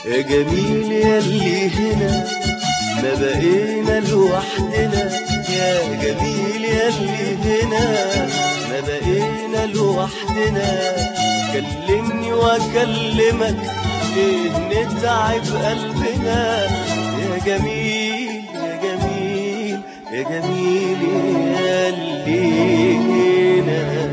يا جميل ياللي هنا ما بقينا لوحدنا يا جميل ياللي هنا ما بقينا لوحدنا كلمني واكلمك ليه نتعب قلبنا يا جميل يا جميل يا جميل ياللي هنا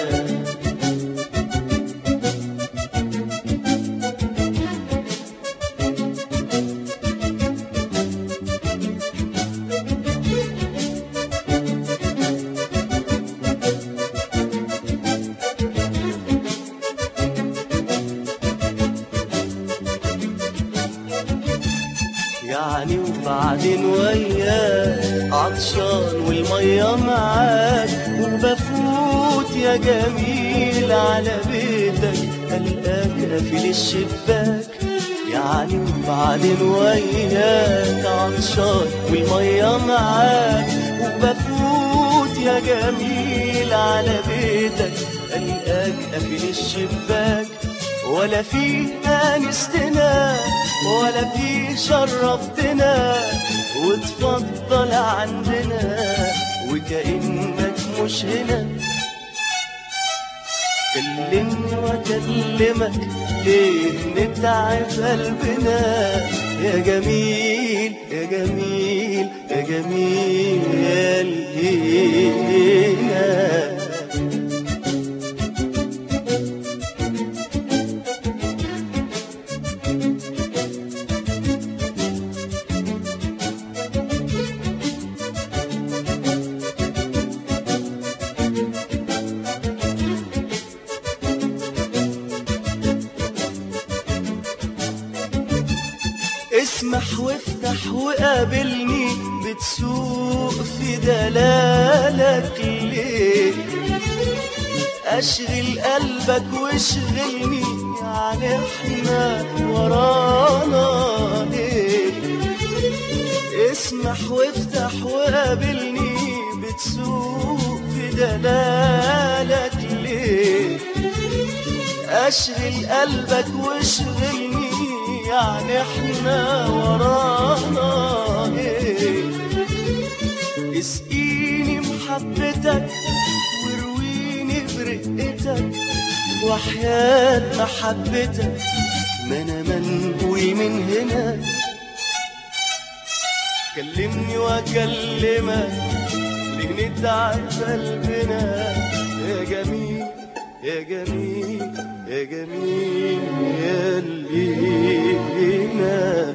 يعني وبعدين وياك عطشان والمية معاك وبفوت يا جميل على بيتك ألقاك قافل الشباك يعني وبعدين وياك عطشان والمية معاك وبفوت يا جميل على بيتك ألقاك قافل الشباك ولا في انستنا ولا في شرفتنا وتفضل عندنا وكأنك مش هنا كلمني واكلمك ليه نتعب قلبنا يا جميل يا جميل يا جميل يا لينا اسمح وافتح وقابلني بتسوق في دلالك ليه اشغل قلبك واشغلني يعني احنا ورانا ليه اسمح وافتح وقابلني بتسوق في دلالك ليه اشغل قلبك واشغلني يعني احنا ورانا ايه اسقيني محبتك ورويني برقتك وحياة محبتك ما انا منقول من هنا كلمني واكلمك ليه نتعب قلبنا يا جميل يا جميل يا جميل يا لينا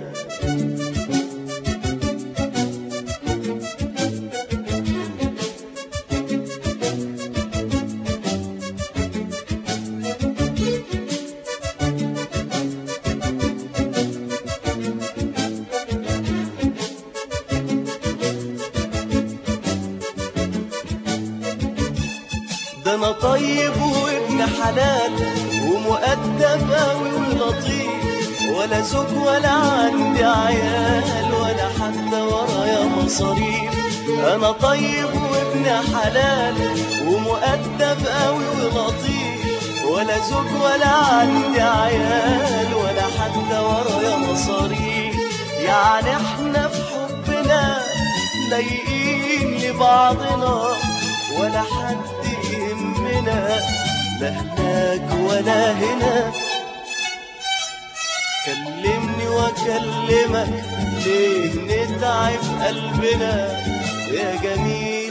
ده انا طيب وابن حلال ومؤدب قوي ولطيف ولا زوج ولا عندي عيال ولا حتى ورايا مصاريف انا طيب وابن حلال ومؤدب قوي ولطيف ولا زوج ولا عندي عيال ولا حتى ورايا مصاريف يعني احنا في حبنا لايقين لبعضنا ولا حد يهمنا لا هناك ولا هنا كلمني واكلمك ليه نتعب قلبنا يا جميل